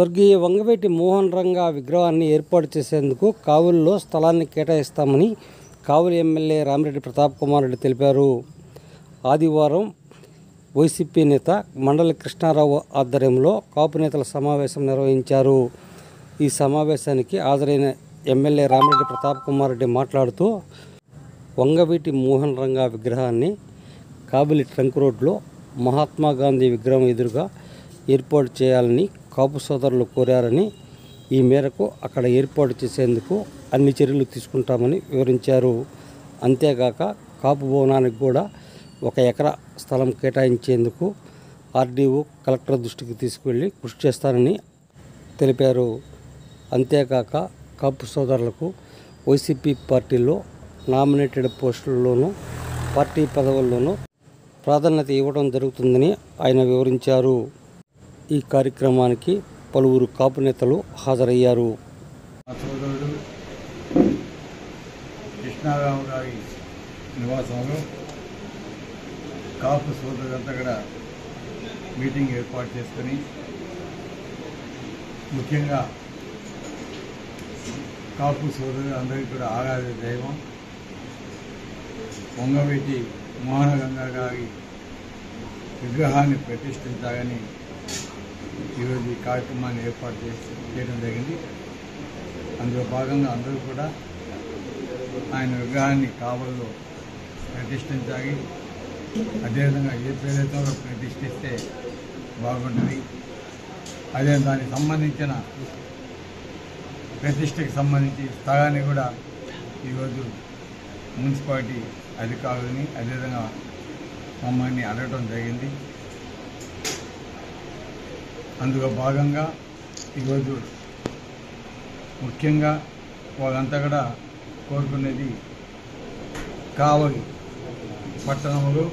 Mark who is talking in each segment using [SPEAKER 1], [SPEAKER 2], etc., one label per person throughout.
[SPEAKER 1] స్వర్గీయ వంగవేటి మోహన్ రంగా విగ్రహాన్ని ఏర్పాటు చేసేందుకు కావుల్లో స్థలాన్ని కేటాయిస్తామని కావులి ఎమ్మెల్యే రామిరెడ్డి ప్రతాప్ కుమార్ రెడ్డి తెలిపారు ఆదివారం వైసీపీ నేత మండలి కృష్ణారావు ఆధ్వర్యంలో కాపు నేతల సమావేశం నిర్వహించారు ఈ సమావేశానికి హాజరైన ఎమ్మెల్యే రామిరెడ్డి ప్రతాప్ కుమార్ రెడ్డి మాట్లాడుతూ వంగవీటి మోహన్ రంగా విగ్రహాన్ని కాబిలి ట్రంక్ రోడ్లో మహాత్మా గాంధీ విగ్రహం ఎదురుగా ఏర్పాటు చేయాలని కాపు సోదరులు కోరారని ఈ మేరకు అక్కడ ఏర్పాటు చేసేందుకు అన్ని చర్యలు తీసుకుంటామని వివరించారు అంతేగాక కాపు భవనానికి కూడా ఒక ఎకరా స్థలం కేటాయించేందుకు ఆర్డీఓ కలెక్టర్ దృష్టికి తీసుకువెళ్ళి కృషి చేస్తానని తెలిపారు అంతేకాక కాపు సోదరులకు వైసీపీ పార్టీలో నామినేటెడ్ పోస్టుల్లోనూ పార్టీ పదవుల్లోనూ ప్రాధాన్యత ఇవ్వడం జరుగుతుందని ఆయన వివరించారు ఈ కార్యక్రమానికి పలువురు కాపు నేతలు హాజరయ్యారు
[SPEAKER 2] మా సోదరుడు కృష్ణారావు గారి నివాసంలో కాపు సోదరులంతా కూడా మీటింగ్ ఏర్పాటు చేసుకొని ముఖ్యంగా కాపు సోదరులు అందరికీ కూడా ఆరాధ్య దైవం పొంగవీటి మోహనగంగా గారి విగ్రహాన్ని ప్రతిష్ఠించాలని ఈరోజు ఈ కార్యక్రమాన్ని ఏర్పాటు చేసి చేయడం జరిగింది అందులో భాగంగా అందరూ కూడా ఆయన విగ్రహాన్ని కావల్లో ప్రతిష్ఠించాలి అదేవిధంగా ఏ పేరుతో ప్రతిష్ఠిస్తే బాగుంటుంది అదే దానికి సంబంధించిన ప్రతిష్టకి సంబంధించి స్థలాన్ని కూడా ఈరోజు మున్సిపాలిటీ అధికారులని అదేవిధంగా మమ్మల్ని అడగడం జరిగింది అందులో భాగంగా ఈరోజు ముఖ్యంగా వాళ్ళంతా కూడా కోరుకునేది కావలి పట్టణంలో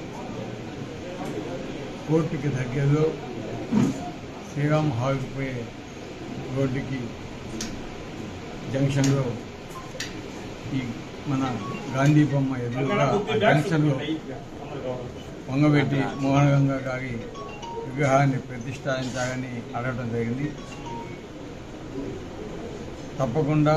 [SPEAKER 2] కోర్టుకి దగ్గరలో శ్రీరామ్ హాల్కి పోయే రోడ్డుకి జంక్షన్లో ఈ మన గాంధీ బొమ్మ ఎదురుగా ఆ జంక్షన్లో వంగబెట్టి మోహనగంగా గారి విగ్రహాన్ని ప్రతిష్ఠించాలని అడగడం జరిగింది తప్పకుండా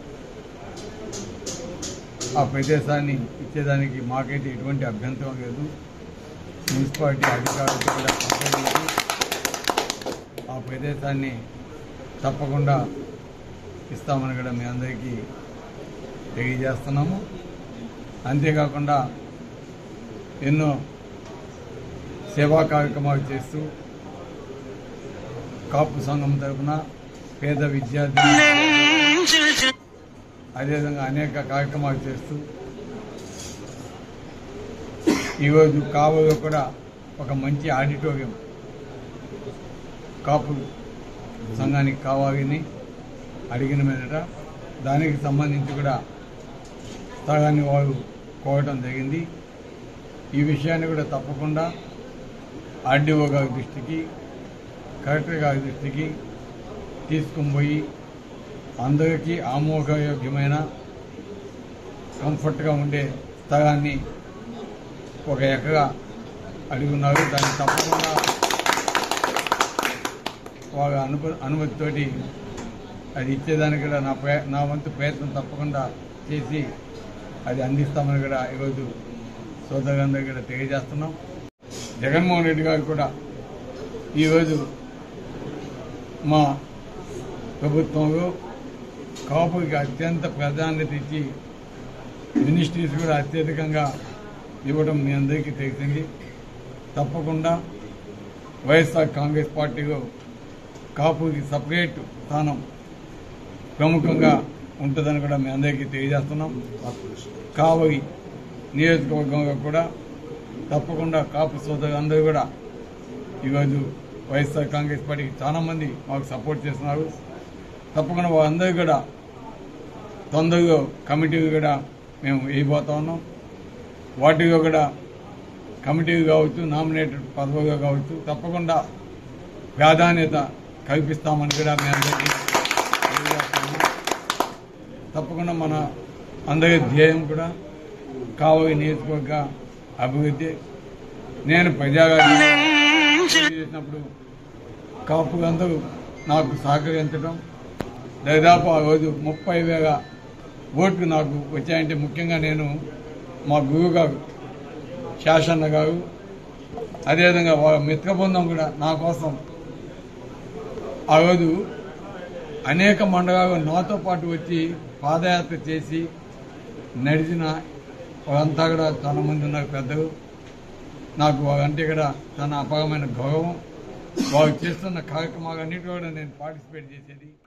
[SPEAKER 2] ఆ ప్రదేశాన్ని ఇచ్చేదానికి మాకైతే ఎటువంటి అభ్యంతరం లేదు మున్సిపాలిటీ అధికారులతో కూడా సంప్రదించి ఆ ప్రదేశాన్ని తప్పకుండా ఇస్తామని కూడా మీ అందరికీ తెలియజేస్తున్నాము అంతేకాకుండా ఎన్నో సేవా కార్యక్రమాలు చేస్తూ కాపు సంఘం తరఫున పేద విద్యార్థులు అదేవిధంగా అనేక కార్యక్రమాలు చేస్తూ ఈరోజు కావులో కూడా ఒక మంచి ఆడిటోరియం కాపు సంఘానికి కావాలని అడిగిన మీదట దానికి సంబంధించి కూడా స్థలాన్ని వారు కోరటం జరిగింది ఈ విషయాన్ని కూడా తప్పకుండా ఆర్డీఓ గారి దృష్టికి కలెక్టర్ గారి దృష్టికి తీసుకుని పోయి అందరికీ ఆమోదయోగ్యమైన కంఫర్ట్గా ఉండే స్థలాన్ని ఒక ఎకరా అడుగున్నారు దాన్ని తప్పకుండా వాళ్ళ అనుభ అనుమతితోటి అది ఇచ్చేదానికి కూడా నా ప్రయ నా వంతు ప్రయత్నం తప్పకుండా చేసి అది అందిస్తామని కూడా ఈరోజు సోదరులందరికీ కూడా తెలియజేస్తున్నాం జగన్మోహన్ రెడ్డి గారు కూడా ఈరోజు మా ప్రభుత్వంలో కాపుకి అత్యంత ప్రాధాన్యత ఇచ్చి మినిస్ట్రీస్ కూడా అత్యధికంగా ఇవ్వడం మీ అందరికీ తెలిసింది తప్పకుండా వైఎస్ఆర్ కాంగ్రెస్ పార్టీలో కాపుకి సపరేట్ స్థానం ప్రముఖంగా ఉంటుందని కూడా మీ అందరికీ తెలియజేస్తున్నాం కావలి నియోజకవర్గంలో కూడా తప్పకుండా కాపు సోదరులు అందరూ కూడా ఈరోజు వైఎస్ఆర్ కాంగ్రెస్ పార్టీకి చాలా మంది మాకు సపోర్ట్ చేస్తున్నారు తప్పకుండా వాళ్ళందరూ కూడా తొందరగా కమిటీలు కూడా మేము వేయబోతా ఉన్నాం వాటిలో కూడా కమిటీలు కావచ్చు నామినేటెడ్ పదవులు కావచ్చు తప్పకుండా ప్రాధాన్యత కల్పిస్తామని కూడా మీ అందరికీ తెలియజేస్తున్నాము. తప్పకుండా మన అందరి ధ్యేయం కూడా కావలి నియోజకవర్గ అభివృద్ధి నేను ప్రజాగా చేసినప్పుడు కాపులందరూ నాకు సహకరించడం దాదాపు ఆ రోజు ముప్పై వేల ఓట్లు నాకు వచ్చాయంటే ముఖ్యంగా నేను మా గురువు గారు శాసన్న గారు అదేవిధంగా వాళ్ళ మిత్ర బృందం కూడా నా కోసం ఆ రోజు అనేక మండలాలు నాతో పాటు వచ్చి పాదయాత్ర చేసి నడిచిన వాళ్ళంతా కూడా చాలా మంది ఉన్నారు పెద్దలు నాకు వాళ్ళంటే కూడా చాలా అపారమైన గౌరవం వాళ్ళు చేస్తున్న కార్యక్రమాలన్నిటి కూడా నేను పార్టిసిపేట్ చేసేది